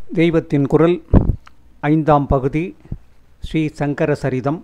தெய்வத்தின் குரல் ஐந்தாம் பகுதி ஸ்ரீ சங்கர சரிதம்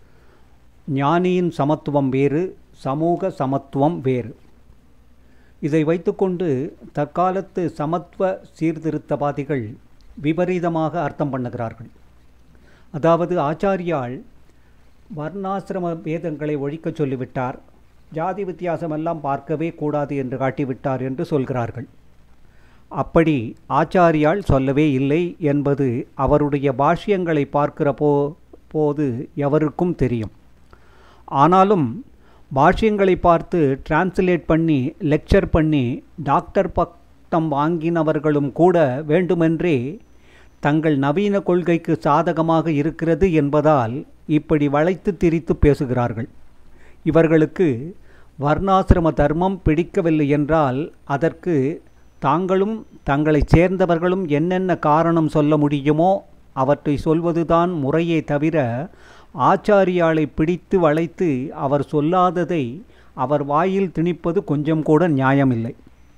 ஞானியின் சமத்துவம் வேறு சமூக சமத்துவம் வேறு இதை வைத்துக்கொண்டு தற்காலத்து சமத்துவ சீர்திருத்தவாதிகள் விபரீதமாக அர்த்தம் பண்ணுகிறார்கள் அதாவது ஆச்சாரியால் வர்ணாசிரம வேதங்களை ஒழிக்கச் சொல்லிவிட்டார் ஜாதி வித்தியாசமெல்லாம் பார்க்கவே கூடாது என்று காட்டிவிட்டார் என்று சொல்கிறார்கள் அப்படி ஆச்சாரியால் சொல்லவே இல்லை என்பது அவருடைய பாஷ்யங்களை பார்க்கிற போ போது எவருக்கும் தெரியும் ஆனாலும் பாஷ்யங்களை பார்த்து டிரான்ஸ்லேட் பண்ணி லெக்சர் பண்ணி டாக்டர் பட்டம் வாங்கினவர்களும் கூட வேண்டுமென்றே தங்கள் நவீன கொள்கைக்கு சாதகமாக இருக்கிறது என்பதால் இப்படி வளைத்து திரித்து பேசுகிறார்கள் இவர்களுக்கு வர்ணாசிரம தர்மம் பிடிக்கவில்லை என்றால் அதற்கு தாங்களும் தங்களைச் சேர்ந்தவர்களும் என்னென்ன காரணம் சொல்ல முடியுமோ அவற்றை சொல்வதுதான் முறையே தவிர ஆச்சாரியாலை பிடித்து வளைத்து அவர் சொல்லாததை அவர் வாயில் திணிப்பது கொஞ்சம் கூட நியாயமில்லை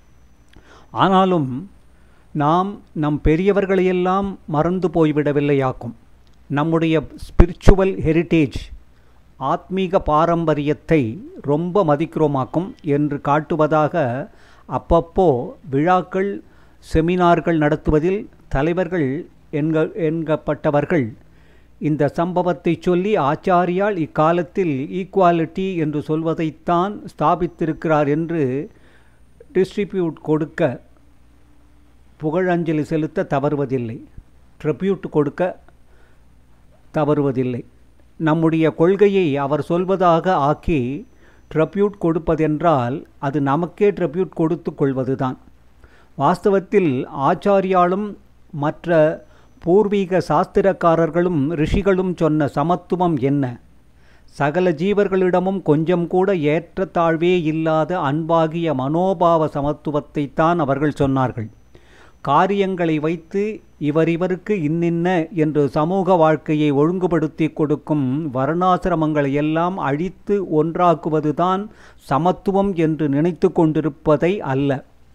ஆனாலும் நாம் நம் பெரியவர்களையெல்லாம் மறந்து போய்விடவில்லையாக்கும் நம்முடைய ஸ்பிரிச்சுவல் ஹெரிட்டேஜ் ஆத்மீக பாரம்பரியத்தை ரொம்ப மதிக்கிறோமாக்கும் என்று காட்டுவதாக அப்பப்போ விழாக்கள் செமினார்கள் நடத்துவதில் தலைவர்கள் என்க என்கப்பட்டவர்கள் இந்த சம்பவத்தை சொல்லி ஆச்சாரியால் இக்காலத்தில் ஈக்குவாலிட்டி என்று சொல்வதைத்தான் ஸ்தாபித்திருக்கிறார் என்று டிஸ்ட்ரிபியூட் கொடுக்க புகழஞ்சலி செலுத்த தவறுவதில்லை ட்ரிபியூட் கொடுக்க தவறுவதில்லை நம்முடைய கொள்கையை அவர் சொல்வதாக ஆக்கி ட்ரிபியூட் கொடுப்பதென்றால் அது நமக்கே ட்ரிபியூட் கொடுத்து கொள்வதுதான் வாஸ்தவத்தில் ஆச்சாரியாலும் மற்ற பூர்வீக சாஸ்திரக்காரர்களும் ரிஷிகளும் சொன்ன சமத்துவம் என்ன சகல ஜீவர்களிடமும் கொஞ்சம் கூட ஏற்றத்தாழ்வே இல்லாத அன்பாகிய மனோபாவ சமத்துவத்தை தான் அவர்கள் சொன்னார்கள் காரியங்களை வைத்து இவர் இவருக்கு இன்னின்ன என்று சமூக வாழ்க்கையை ஒழுங்குபடுத்தி கொடுக்கும் வர்ணாசிரமங்களை எல்லாம் அழித்து ஒன்றாக்குவதுதான் சமத்துவம் என்று நினைத்து கொண்டிருப்பதை அல்ல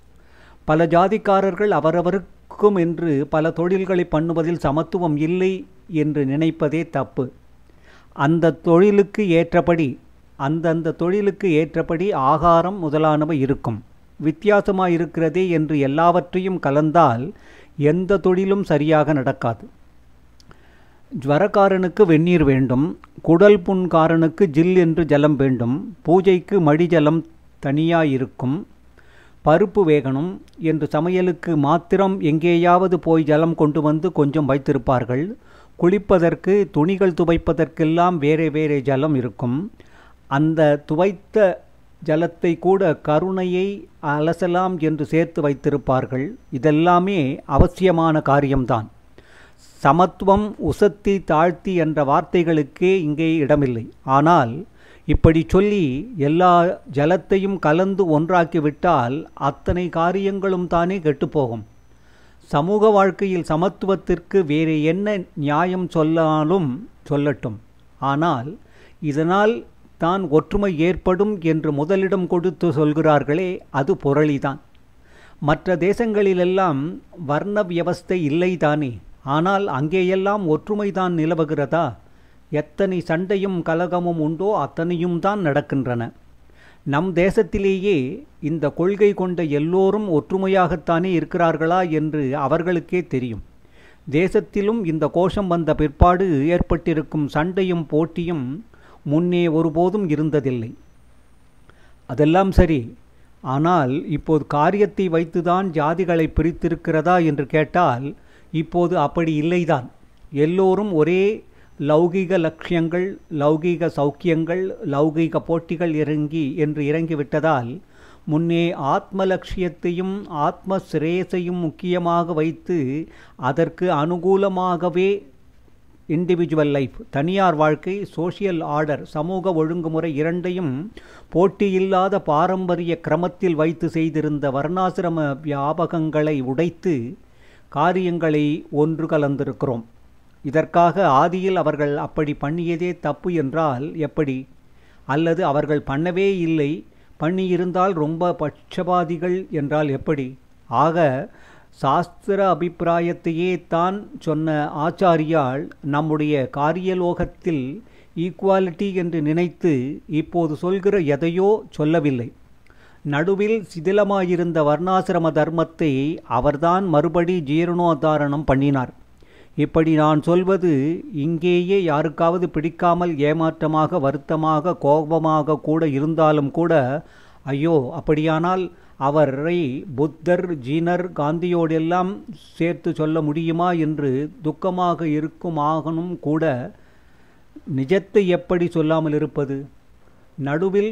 பல ஜாதிக்காரர்கள் அவரவருக்கும் என்று பல தொழில்களை பண்ணுவதில் சமத்துவம் இல்லை என்று நினைப்பதே தப்பு அந்த தொழிலுக்கு ஏற்றபடி அந்தந்த தொழிலுக்கு ஏற்றபடி ஆகாரம் முதலானவை இருக்கும் வித்தியாசமாக இருக்கிறதே என்று எல்லாவற்றையும் கலந்தால் எந்த தொழிலும் சரியாக நடக்காது ஜுவரக்காரனுக்கு வெந்நீர் வேண்டும் குடல் புண்காரனுக்கு ஜில் என்று ஜலம் வேண்டும் பூஜைக்கு மடி ஜலம் தனியாயிருக்கும் பருப்பு வேகணும் என்று சமையலுக்கு மாத்திரம் எங்கேயாவது போய் ஜலம் கொண்டு வந்து கொஞ்சம் வைத்திருப்பார்கள் குளிப்பதற்கு துணிகள் துவைப்பதற்கெல்லாம் வேறே வேறே ஜலம் இருக்கும் அந்த துவைத்த ஜலத்தை கூட கருணையை அலசலாம் என்று சேர்த்து வைத்திருப்பார்கள் இதெல்லாமே அவசியமான காரியம்தான் சமத்துவம் உசத்தி தாழ்த்தி என்ற வார்த்தைகளுக்கே இங்கே இடமில்லை ஆனால் இப்படி சொல்லி எல்லா ஜலத்தையும் கலந்து ஒன்றாக்கிவிட்டால் அத்தனை காரியங்களும் தானே கெட்டுப்போகும் சமூக வாழ்க்கையில் சமத்துவத்திற்கு வேறு என்ன நியாயம் சொல்லாலும் சொல்லட்டும் ஆனால் இதனால் தான் ஒற்றுமை ஏற்படும் என்று முதலிடம் கொடுத்து சொல்கிறார்களே அது புரளிதான் மற்ற தேசங்களிலெல்லாம் வர்ண வியவஸ்தை இல்லைதானே ஆனால் அங்கேயெல்லாம் ஒற்றுமைதான் நிலவுகிறதா எத்தனை சண்டையும் கலகமும் உண்டோ அத்தனையும் தான் நடக்கின்றன நம் தேசத்திலேயே இந்த கொள்கை கொண்ட எல்லோரும் ஒற்றுமையாகத்தானே இருக்கிறார்களா என்று அவர்களுக்கே தெரியும் தேசத்திலும் இந்த கோஷம் வந்த பிற்பாடு ஏற்பட்டிருக்கும் சண்டையும் போட்டியும் முன்னே ஒருபோதும் இருந்ததில்லை அதெல்லாம் சரி ஆனால் இப்போது காரியத்தை வைத்துதான் ஜாதிகளை பிரித்திருக்கிறதா என்று கேட்டால் இப்போது அப்படி இல்லைதான் எல்லோரும் ஒரே லௌகீக லட்சியங்கள் லௌகீக சௌக்கியங்கள் லௌகீக போட்டிகள் இறங்கி என்று இறங்கிவிட்டதால் முன்னே ஆத்ம லட்சியத்தையும் ஆத்ம சிரேசையும் முக்கியமாக வைத்து அதற்கு அனுகூலமாகவே இண்டிவிஜுவல் லைஃப் தனியார் வாழ்க்கை சோஷியல் ஆர்டர் சமூக ஒழுங்குமுறை இரண்டையும் போட்டியில்லாத பாரம்பரிய கிரமத்தில் வைத்து செய்திருந்த வர்ணாசிரம வியாபகங்களை உடைத்து காரியங்களை ஒன்று கலந்திருக்கிறோம் இதற்காக ஆதியில் அவர்கள் அப்படி பண்ணியதே தப்பு என்றால் எப்படி அல்லது அவர்கள் பண்ணவே இல்லை பண்ணியிருந்தால் ரொம்ப பட்சபாதிகள் என்றால் எப்படி ஆக சாஸ்திர அபிப்பிராயத்தையே தான் சொன்ன ஆச்சாரியால் நம்முடைய காரியலோகத்தில் ஈக்குவாலிட்டி என்று நினைத்து இப்போது சொல்கிற எதையோ சொல்லவில்லை நடுவில் சிதிலமாயிருந்த வர்ணாசிரம தர்மத்தை அவர்தான் மறுபடி ஜீரணோத்தாரணம் பண்ணினார் இப்படி நான் சொல்வது இங்கேயே யாருக்காவது பிடிக்காமல் ஏமாற்றமாக வருத்தமாக கோபமாக கூட இருந்தாலும் கூட ஐயோ அப்படியானால் அவரை புத்தர் ஜீனர் காந்தியோடெல்லாம் சேர்த்து சொல்ல முடியுமா என்று துக்கமாக இருக்குமாகனும் கூட நிஜத்தை எப்படி சொல்லாமல் இருப்பது நடுவில்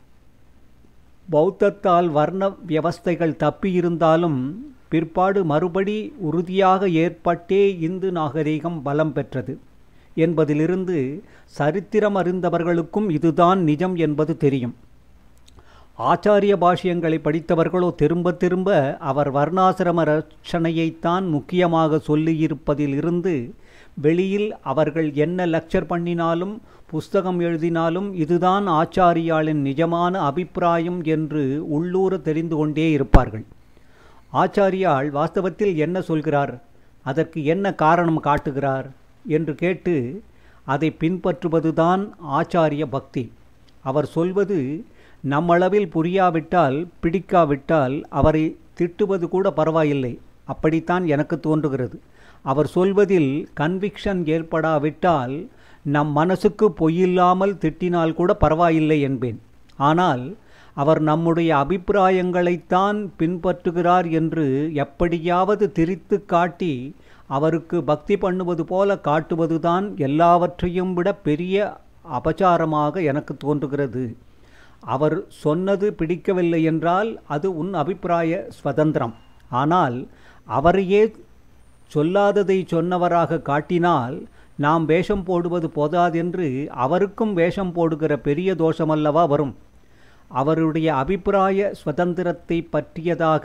பௌத்தத்தால் வர்ண வியவஸ்தைகள் தப்பியிருந்தாலும் பிற்பாடு மறுபடி உறுதியாக ஏற்பட்டே இந்து நாகரிகம் பலம் பெற்றது என்பதிலிருந்து சரித்திரம் அறிந்தவர்களுக்கும் இதுதான் நிஜம் என்பது தெரியும் ஆச்சாரிய பாஷ்யங்களை படித்தவர்களோ திரும்ப திரும்ப அவர் வர்ணாசிரம ரட்சணையைத்தான் முக்கியமாக சொல்லியிருப்பதிலிருந்து வெளியில் அவர்கள் என்ன லெக்சர் பண்ணினாலும் புஸ்தகம் எழுதினாலும் இதுதான் ஆச்சாரியாளின் நிஜமான அபிப்பிராயம் என்று உள்ளூர தெரிந்து கொண்டே இருப்பார்கள் ஆச்சாரியாள் வாஸ்தவத்தில் என்ன சொல்கிறார் அதற்கு என்ன காரணம் காட்டுகிறார் என்று கேட்டு அதை பின்பற்றுவதுதான் ஆச்சாரிய பக்தி அவர் சொல்வது நம்மளவில் புரியாவிட்டால் பிடிக்காவிட்டால் அவரை திட்டுவது கூட பரவாயில்லை அப்படித்தான் எனக்கு தோன்றுகிறது அவர் சொல்வதில் கன்விக்ஷன் ஏற்படாவிட்டால் நம் மனசுக்கு பொய்யில்லாமல் திட்டினால் கூட பரவாயில்லை என்பேன் ஆனால் அவர் நம்முடைய அபிப்பிராயங்களைத்தான் பின்பற்றுகிறார் என்று எப்படியாவது திரித்து காட்டி அவருக்கு பக்தி பண்ணுவது போல காட்டுவதுதான் எல்லாவற்றையும் விட பெரிய அபச்சாரமாக எனக்கு தோன்றுகிறது அவர் சொன்னது பிடிக்கவில்லை என்றால் அது உன் அபிப்பிராய சுதந்திரம் ஆனால் அவரையே சொல்லாததை சொன்னவராக காட்டினால் நாம் வேஷம் போடுவது போதாதென்று அவருக்கும் வேஷம் போடுகிற பெரிய தோஷமல்லவா வரும் அவருடைய அபிப்பிராய சுதந்திரத்தை பற்றியதாக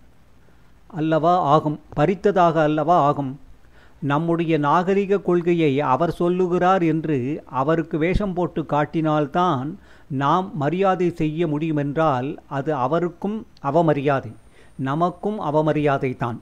அல்லவா ஆகும் பறித்ததாக அல்லவா ஆகும் நம்முடைய நாகரிக கொள்கையை அவர் சொல்லுகிறார் என்று அவருக்கு வேஷம் போட்டு காட்டினால்தான் நாம் மரியாதை செய்ய முடியுமென்றால் அது அவருக்கும் அவமரியாதை நமக்கும் அவமரியாதை தான்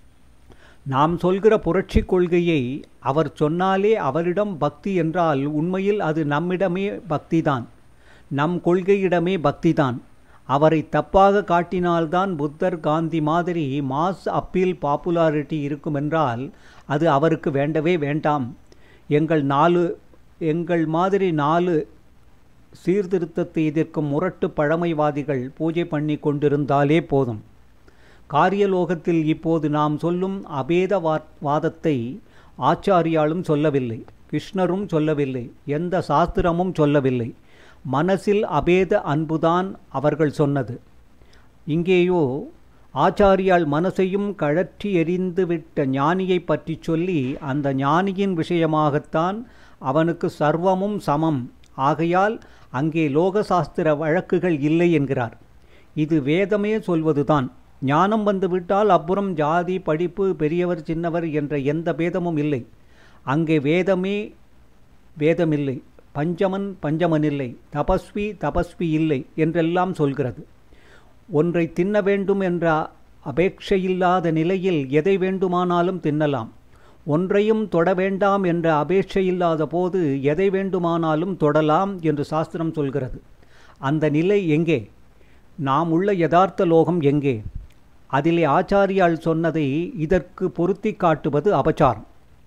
நாம் சொல்கிற புரட்சி கொள்கையை அவர் சொன்னாலே அவரிடம் பக்தி என்றால் உண்மையில் அது நம்மிடமே பக்திதான் நம் கொள்கையிடமே பக்திதான் அவரை தப்பாக காட்டினால்தான் புத்தர் காந்தி மாதிரி மாஸ் அப்பீல் பாப்புலாரிட்டி இருக்குமென்றால் அது அவருக்கு வேண்டவே வேண்டாம் எங்கள் நாலு எங்கள் மாதிரி நாலு சீர்திருத்தத்தை எதிர்க்கும் முரட்டு பழமைவாதிகள் பூஜை பண்ணி கொண்டிருந்தாலே போதும் காரியலோகத்தில் இப்போது நாம் சொல்லும் அபேத வாதத்தை ஆச்சாரியாலும் சொல்லவில்லை கிருஷ்ணரும் சொல்லவில்லை எந்த சாஸ்திரமும் சொல்லவில்லை மனசில் அபேத அன்புதான் அவர்கள் சொன்னது இங்கேயோ ஆச்சாரியால் மனசையும் கழற்றி எறிந்துவிட்ட ஞானியை பற்றி சொல்லி அந்த ஞானியின் விஷயமாகத்தான் அவனுக்கு சர்வமும் சமம் ஆகையால் அங்கே லோகசாஸ்திர வழக்குகள் இல்லை என்கிறார் இது வேதமே சொல்வதுதான் ஞானம் வந்துவிட்டால் அப்புறம் ஜாதி படிப்பு பெரியவர் சின்னவர் என்ற எந்த பேதமும் இல்லை அங்கே வேதமே வேதமில்லை பஞ்சமன் பஞ்சமன் இல்லை தபஸ்வி தபஸ்வி இல்லை என்றெல்லாம் சொல்கிறது ஒன்றை தின்ன வேண்டும் என்ற அபேட்சையில்லாத நிலையில் எதை வேண்டுமானாலும் தின்னலாம் ஒன்றையும் தொட வேண்டாம் என்ற அபேட்சையில்லாத போது எதை வேண்டுமானாலும் தொடலாம் என்று சாஸ்திரம் சொல்கிறது அந்த நிலை எங்கே நாம் உள்ள யதார்த்த லோகம் எங்கே அதிலே ஆச்சாரியால் சொன்னதை இதற்கு பொருத்தி காட்டுவது அபச்சாரம்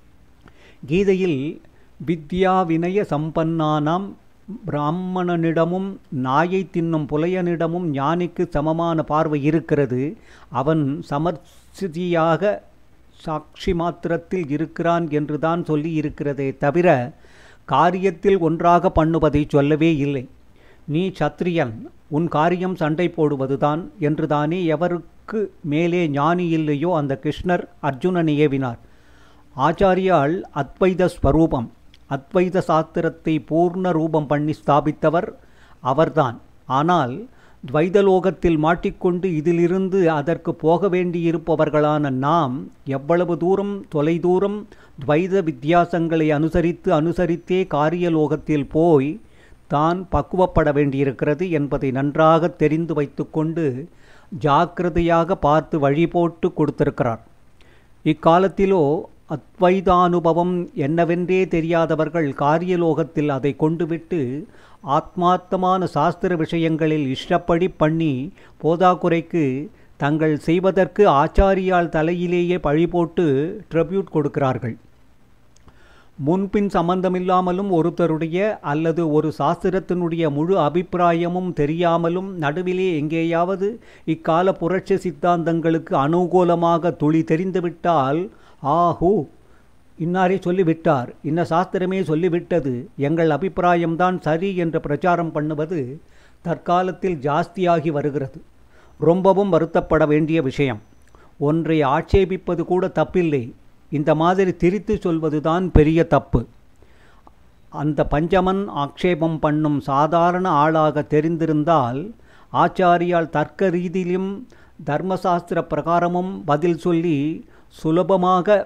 கீதையில் வித்யா வினய சம்பன்னானாம் பிராமணனிடமும் நாயை தின்னும் புலையனிடமும் ஞானிக்கு சமமான பார்வை இருக்கிறது அவன் சமர்சிதியாக சாட்சி மாத்திரத்தில் இருக்கிறான் என்றுதான் சொல்லி இருக்கிறதே தவிர காரியத்தில் ஒன்றாக பண்ணுவதை சொல்லவே இல்லை நீ சத்திரியன் உன் காரியம் சண்டை போடுவதுதான் என்றுதானே எவருக்கு மேலே ஞானி இல்லையோ அந்த கிருஷ்ணர் அர்ஜுனனை ஏவினார் ஆச்சாரியால் அத்வைத ஸ்வரூபம் அத்வைத சாஸ்திரத்தை பூர்ண ரூபம் பண்ணி ஸ்தாபித்தவர் அவர்தான் ஆனால் துவைதலோகத்தில் மாட்டிக்கொண்டு இதிலிருந்து அதற்கு போக வேண்டியிருப்பவர்களான நாம் எவ்வளவு தூரம் தொலைதூரம் துவைத வித்தியாசங்களை அனுசரித்து அனுசரித்தே காரியலோகத்தில் போய் தான் பக்குவப்பட வேண்டியிருக்கிறது என்பதை நன்றாக தெரிந்து வைத்துக்கொண்டு ஜாக்கிரதையாக பார்த்து வழி போட்டு கொடுத்திருக்கிறார் இக்காலத்திலோ அத்வைதானுபவம் என்னவென்றே தெரியாதவர்கள் காரியலோகத்தில் அதை கொண்டுவிட்டு ஆத்மார்த்தமான சாஸ்திர விஷயங்களில் இஷ்டப்படி பண்ணி போதாக்குறைக்கு தங்கள் செய்வதற்கு ஆச்சாரியால் தலையிலேயே பழி போட்டு ட்ரிபியூட் கொடுக்கிறார்கள் முன்பின் சம்பந்தமில்லாமலும் ஒருத்தருடைய அல்லது ஒரு சாஸ்திரத்தினுடைய முழு அபிப்பிராயமும் தெரியாமலும் நடுவிலே எங்கேயாவது இக்கால புரட்சி சித்தாந்தங்களுக்கு அனுகூலமாக துளி தெரிந்துவிட்டால் ஆஹூ இன்னாரே சொல்லிவிட்டார் இன்ன சாஸ்திரமே சொல்லிவிட்டது எங்கள் அபிப்பிராயம்தான் சரி என்று பிரச்சாரம் பண்ணுவது தற்காலத்தில் ஜாஸ்தியாகி வருகிறது ரொம்பவும் வருத்தப்பட வேண்டிய விஷயம் ஒன்றை ஆட்சேபிப்பது கூட தப்பில்லை இந்த மாதிரி திரித்து சொல்வதுதான் பெரிய தப்பு அந்த பஞ்சமன் ஆக்ஷேபம் பண்ணும் சாதாரண ஆளாக தெரிந்திருந்தால் ஆச்சாரியால் தர்க்க ரீதியிலும் தர்மசாஸ்திர பிரகாரமும் பதில் சொல்லி சுலபமாக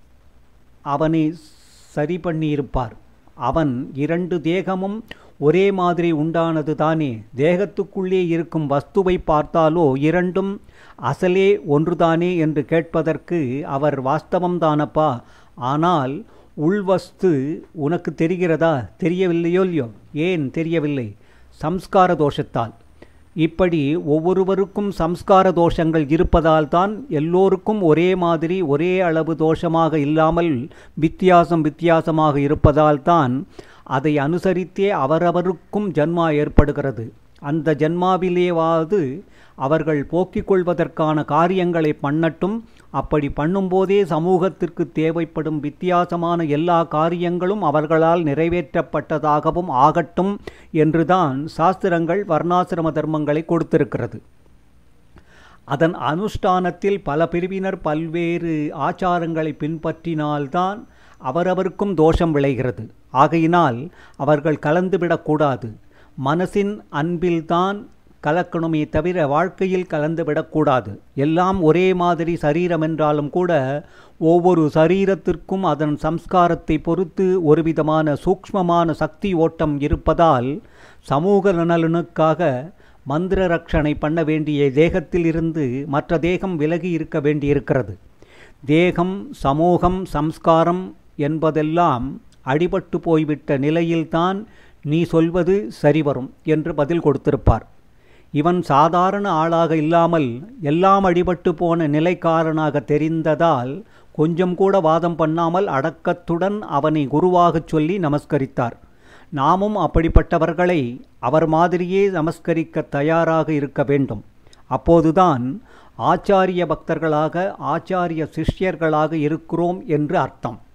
அவனை சரி பண்ணியிருப்பார் அவன் இரண்டு தேகமும் ஒரே மாதிரி உண்டானது தானே தேகத்துக்குள்ளே இருக்கும் வஸ்துவை பார்த்தாலோ இரண்டும் அசலே ஒன்றுதானே என்று கேட்பதற்கு அவர் வாஸ்தவம்தானப்பா ஆனால் உள்வஸ்து உனக்கு தெரிகிறதா தெரியவில்லையோ இல்லையோ ஏன் தெரியவில்லை சம்ஸ்கார தோஷத்தால் இப்படி ஒவ்வொருவருக்கும் சம்ஸ்கார தோஷங்கள் இருப்பதால் தான் எல்லோருக்கும் ஒரே மாதிரி ஒரே அளவு தோஷமாக இல்லாமல் வித்தியாசம் வித்தியாசமாக இருப்பதால் தான் அதை அனுசரித்தே அவரவருக்கும் ஜன்மா ஏற்படுகிறது அந்த ஜன்மாவிலேவாவது அவர்கள் போக்கிக் கொள்வதற்கான காரியங்களை பண்ணட்டும் அப்படி பண்ணும்போதே சமூகத்திற்கு தேவைப்படும் வித்தியாசமான எல்லா காரியங்களும் அவர்களால் நிறைவேற்றப்பட்டதாகவும் ஆகட்டும் என்றுதான் சாஸ்திரங்கள் வர்ணாசிரம தர்மங்களை கொடுத்திருக்கிறது அதன் அனுஷ்டானத்தில் பல பிரிவினர் பல்வேறு ஆச்சாரங்களை பின்பற்றினால்தான் அவரவருக்கும் தோஷம் விளைகிறது ஆகையினால் அவர்கள் கலந்துவிடக்கூடாது மனசின் அன்பில்தான் கலக்கணுமே தவிர வாழ்க்கையில் கலந்துவிடக்கூடாது எல்லாம் ஒரே மாதிரி சரீரம் என்றாலும் கூட ஒவ்வொரு சரீரத்திற்கும் அதன் சம்ஸ்காரத்தை பொறுத்து ஒரு விதமான சூக்ஷ்மமான சக்தி ஓட்டம் இருப்பதால் சமூக நலனுக்காக மந்திர ரட்சணை பண்ண வேண்டிய தேகத்திலிருந்து மற்ற தேகம் விலகி இருக்க வேண்டியிருக்கிறது தேகம் சமூகம் சம்ஸ்காரம் என்பதெல்லாம் அடிபட்டு போய்விட்ட நிலையில்தான் நீ சொல்வது சரிவரும் என்று பதில் கொடுத்திருப்பார் இவன் சாதாரண ஆளாக இல்லாமல் எல்லாம் அடிபட்டு போன நிலைக்காரனாக தெரிந்ததால் கொஞ்சம் கூட வாதம் பண்ணாமல் அடக்கத்துடன் அவனை குருவாகச் சொல்லி நமஸ்கரித்தார் நாமும் அப்படிப்பட்டவர்களை அவர் மாதிரியே நமஸ்கரிக்க தயாராக இருக்க வேண்டும் அப்போதுதான் ஆச்சாரிய பக்தர்களாக ஆச்சாரிய சிஷ்யர்களாக இருக்கிறோம் என்று அர்த்தம்